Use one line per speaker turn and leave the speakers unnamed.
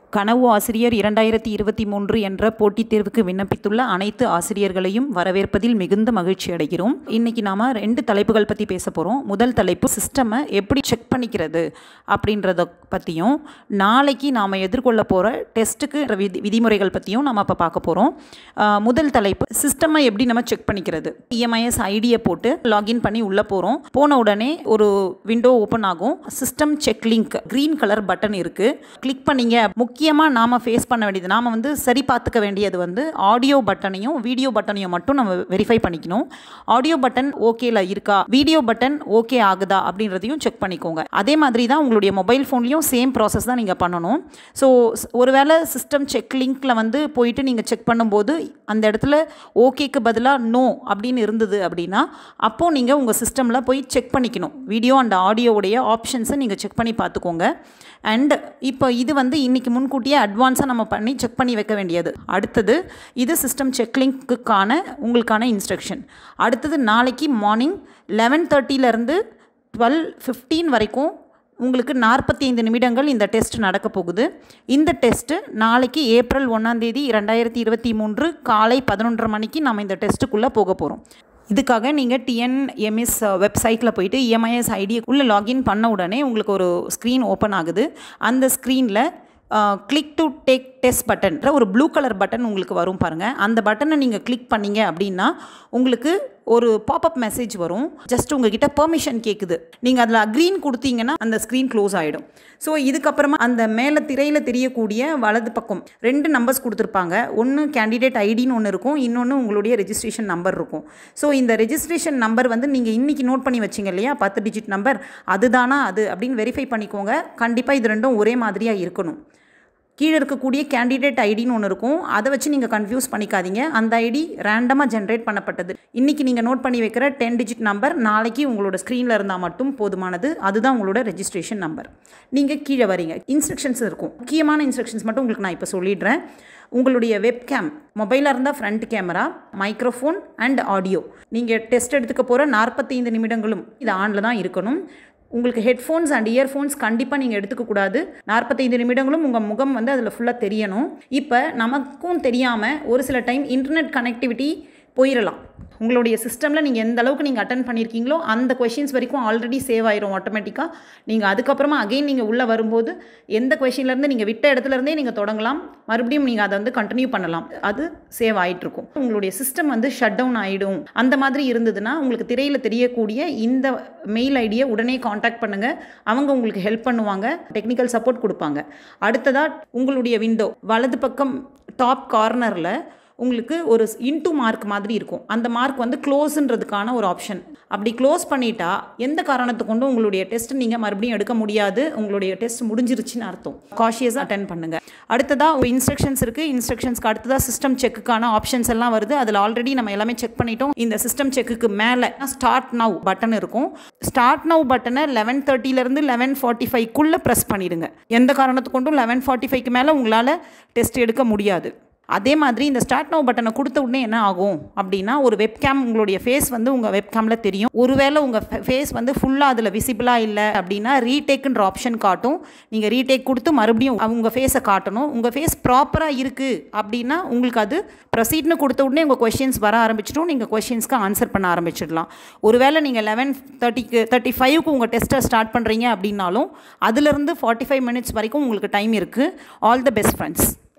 கனவு ஆசிரியர் இரண்டாயிரத்தி இருபத்தி மூன்று என்ற போட்டித் தேர்வுக்கு விண்ணப்பித்துள்ள அனைத்து ஆசிரியர்களையும் வரவேற்பதில் மிகுந்த மகிழ்ச்சி அடைகிறோம் இன்னைக்கு நாம ரெண்டு தலைப்புகள் பற்றி பேச போகிறோம் முதல் தலைப்பு சிஸ்டமை எப்படி செக் பண்ணிக்கிறது அப்படின்றத பற்றியும் நாளைக்கு நாம் எதிர்கொள்ள போகிற டெஸ்ட்டுக்கு விதி விதிமுறைகள் பற்றியும் நம்ம இப்போ பார்க்க போகிறோம் முதல் தலைப்பு சிஸ்டமை எப்படி நம்ம செக் பண்ணிக்கிறது இஎம்ஐஎஸ் ஐடியை போட்டு லாகின் பண்ணி உள்ளே போகிறோம் போன உடனே ஒரு விண்டோ ஓப்பன் ஆகும் system check link green colour button இருக்குது கிளிக் பண்ணீங்க முக்கியமாக நாம் ஃபேஸ் பண்ண வேண்டியது நாம் வந்து சரி பார்த்துக்க வேண்டியது வந்து ஆடியோ பட்டனையும் வீடியோ பட்டனையும் மட்டும் நம்ம வெரிஃபை பண்ணிக்கணும் ஆடியோ பட்டன் ஓகேல இருக்கா வீடியோ பட்டன் ஓகே ஆகுதா அப்படின்றதையும் செக் பண்ணிக்கோங்க அதே மாதிரி தான் உங்களுடைய மொபைல் ஃபோன்லேயும் சேம் ப்ராசஸ் தான் நீங்கள் பண்ணணும் ஸோ ஒருவேளை சிஸ்டம் செக் லிங்க்கில் வந்து போயிட்டு நீங்கள் செக் பண்ணும்போது அந்த இடத்துல ஓகேக்கு பதிலாக நோ அப்படின்னு இருந்தது அப்படின்னா அப்போது நீங்கள் உங்கள் சிஸ்டமில் போய் செக் பண்ணிக்கணும் வீடியோ அண்ட் ஆடியோவுடைய ஆப்ஷன்ஸை நீங்கள் செக் பண்ணி பார்த்துக்கோங்க அண்ட் இப்போ இது வந்து இன்றைக்கி முன்கூட்டியே அட்வான்ஸாக நம்ம பண்ணி செக் பண்ணி வைக்க வேண்டியது அடுத்தது இது சிஸ்டம் செக் லிங்க்குக்கான உங்களுக்கான இன்ஸ்ட்ரக்ஷன் அடுத்தது நாளைக்கு மார்னிங் லெவன் தேர்ட்டிலேருந்து டுவெல் ஃபிஃப்டீன் வரைக்கும் உங்களுக்கு நாற்பத்தி ஐந்து நிமிடங்கள் இந்த டெஸ்ட் நடக்க போகுது இந்த டெஸ்ட்டு நாளைக்கு ஏப்ரல் ஒன்றாந்தேதி ரெண்டாயிரத்தி இருபத்தி மூன்று காலை பதினொன்றரை மணிக்கு நம்ம இந்த டெஸ்ட்டுக்குள்ளே போக போகிறோம் இதுக்காக நீங்கள் டிஎன்எம்எஸ் வெப்சைட்டில் போயிட்டு இஎம்ஐஎஸ் ஐடியை உள்ளே லாகின் பண்ண உடனே உங்களுக்கு ஒரு ஸ்க்ரீன் ஓப்பன் ஆகுது அந்த ஸ்க்ரீனில் கிளிக் டு டேக் டெஸ்ட் பட்டன்ற ஒரு ப்ளூ கலர் பட்டன் உங்களுக்கு வரும் பாருங்கள் அந்த பட்டனை நீங்கள் கிளிக் பண்ணீங்க அப்படின்னா உங்களுக்கு ஒரு பாப்அப் மெசேஜ் வரும் ஜஸ்ட் உங்ககிட்ட பெர்மிஷன் கேட்குது நீங்கள் அதில் அக்ரீன் கொடுத்தீங்கன்னா அந்த ஸ்க்ரீன் க்ளோஸ் ஆகிடும் ஸோ இதுக்கப்புறமா அந்த மேலே திரையில் தெரியக்கூடிய வலது பக்கம் ரெண்டு நம்பர்ஸ் கொடுத்துருப்பாங்க ஒன்று கேண்டிடேட் ஐடின்னு ஒன்று இருக்கும் இன்னொன்று உங்களுடைய ரெஜிஸ்ட்ரேஷன் நம்பர் இருக்கும் ஸோ இந்த ரெஜிஸ்ட்ரேஷன் நம்பர் வந்து நீங்கள் இன்றைக்கி நோட் பண்ணி வச்சிங்க இல்லையா பத்து டிஜிட் நம்பர் அதுதானா அது அப்படின்னு வெரிஃபை பண்ணிக்கோங்க கண்டிப்பாக இது ரெண்டும் ஒரே மாதிரியாக இருக்கணும் கீழே இருக்கக்கூடிய கேண்டிடேட் ஐடின்னு ஒன்று இருக்கும் அதை வச்சு நீங்கள் கன்ஃபியூஸ் பண்ணிக்காதீங்க அந்த ஐடி ரேண்டமாக ஜென்ரேட் பண்ணப்பட்டது இன்றைக்கி நீங்கள் நோட் பண்ணி வைக்கிற டென் டிஜிட் நம்பர் நாளைக்கு உங்களோட ஸ்க்ரீனில் இருந்தால் மட்டும் போதுமானது அதுதான் உங்களோட ரெஜிஸ்ட்ரேஷன் நம்பர் நீங்கள் கீழே வரீங்க இன்ஸ்ட்ரக்ஷன்ஸ் இருக்கும் முக்கியமான இன்ஸ்ட்ரக்ஷன்ஸ் மட்டும் உங்களுக்கு நான் இப்போ சொல்லிடுறேன் உங்களுடைய வெப்கேம் மொபைலாக இருந்தால் front camera microphone and audio நீங்கள் டெஸ்ட் எடுத்துக்க போகிற நாற்பத்தைந்து நிமிடங்களும் இது ஆனில் தான் இருக்கணும் உங்களுக்கு ஹெட்ஃபோன்ஸ் அண்ட் இயர்ஃபோன்ஸ் கண்டிப்பாக நீங்கள் எடுத்துக்கக்கூடாது நாற்பத்தைந்து நிமிடங்களும் உங்கள் முகம் வந்து அதில் ஃபுல்லாக தெரியணும் இப்போ நமக்கும் தெரியாமல் ஒரு சில டைம் இன்டர்நெட் கனெக்டிவிட்டி போயிடலாம் உங்களுடைய சிஸ்டமில் நீங்கள் எந்த அளவுக்கு நீங்கள் அட்டன் பண்ணியிருக்கீங்களோ அந்த கொஷின்ஸ் வரைக்கும் ஆல்ரெடி சேவ் ஆயிரும் ஆட்டோமேட்டிக்காக நீங்கள் அதுக்கப்புறமா அகெயின் நீங்கள் உள்ளே வரும்போது எந்த கொஷின்லேருந்து நீங்கள் விட்ட இடத்துலேருந்தே நீங்கள் தொடங்கலாம் மறுபடியும் நீங்கள் அதை வந்து கண்டினியூ பண்ணலாம் அது சேவ் ஆகிட்டுருக்கும் உங்களுடைய சிஸ்டம் வந்து ஷட் டவுன் ஆகிடும் அந்த மாதிரி இருந்ததுன்னா உங்களுக்கு திரையில் தெரியக்கூடிய இந்த மெயில் ஐடியை உடனே காண்டாக்ட் பண்ணுங்கள் அவங்க உங்களுக்கு ஹெல்ப் பண்ணுவாங்க டெக்னிக்கல் சப்போர்ட் கொடுப்பாங்க அடுத்ததாக உங்களுடைய விண்டோ வலது பக்கம் டாப் கார்னரில் உங்களுக்கு ஒரு இன்டூ மார்க் மாதிரி இருக்கும் அந்த மார்க் வந்து க்ளோஸுன்றதுக்கான ஒரு ஆப்ஷன் அப்படி க்ளோஸ் பண்ணிட்டா எந்த காரணத்தை கொண்டும் உங்களுடைய டெஸ்ட் நீங்கள் மறுபடியும் எடுக்க முடியாது உங்களுடைய டெஸ்ட் முடிஞ்சிருச்சுன்னு அர்த்தம் காஷியஸாக அட்டன் பண்ணுங்கள் அடுத்ததாக ஒரு இன்ஸ்ட்ரக்ஷன்ஸ் இருக்குது இன்ஸ்ட்ரக்ஷன்ஸ்க்கு அடுத்ததாக சிஸ்டம் செக்குக்கான ஆப்ஷன்ஸ் எல்லாம் வருது அதில் ஆல்ரெடி நம்ம எல்லாமே செக் பண்ணிட்டோம் இந்த சிஸ்டம் செக்குக்கு மேலே ஸ்டார்ட் நவ் பட்டன் இருக்கும் ஸ்டார்ட் நவ் பட்டனை லெவன் தேர்ட்டிலேருந்து லெவன் ஃபார்ட்டி ஃபைவ்க்குள்ளே ப்ரெஸ் பண்ணிடுங்க எந்த காரணத்தை கொண்டும் லெவன் ஃபார்ட்டி ஃபைவ்க்கு மேலே உங்களால் டெஸ்ட் எடுக்க முடியாது அதே மாதிரி இந்த ஸ்டார்ட் நவ் பட்டனை கொடுத்த உடனே என்ன ஆகும் அப்படின்னா ஒரு வெப்கேம் உங்களுடைய ஃபேஸ் வந்து உங்கள் வெப்கேமில் தெரியும் ஒருவேளை உங்கள் ஃபேஸ் வந்து ஃபுல்லாக அதில் விசிபிளாக இல்லை அப்படின்னா ரீடேக்குன்ற ஆப்ஷன் காட்டும் நீங்கள் ரீடேக் கொடுத்து மறுபடியும் உங்கள் ஃபேஸை காட்டணும் உங்கள் ஃபேஸ் ப்ராப்பராக இருக்குது அப்படின்னா உங்களுக்கு அது ப்ரொசீட்னு கொடுத்த உடனே உங்கள் கொஷின்ஸ் வர ஆரம்பிச்சிடும் நீங்கள் கொஷின்ஸ்க்கு ஆன்சர் பண்ண ஆரம்பிச்சிடலாம் ஒருவேளை நீங்கள் லெவன் தேர்ட்டிக்கு தேர்ட்டி ஃபைவ்க்கு உங்கள் டெஸ்ட்டை ஸ்டார்ட் பண்ணுறீங்க அப்படின்னாலும் அதுலேருந்து ஃபார்ட்டி ஃபைவ் மினிட்ஸ் வரைக்கும் உங்களுக்கு டைம் இருக்குது ஆல் த பெஸ்ட் ஃப்ரெண்ட்ஸ்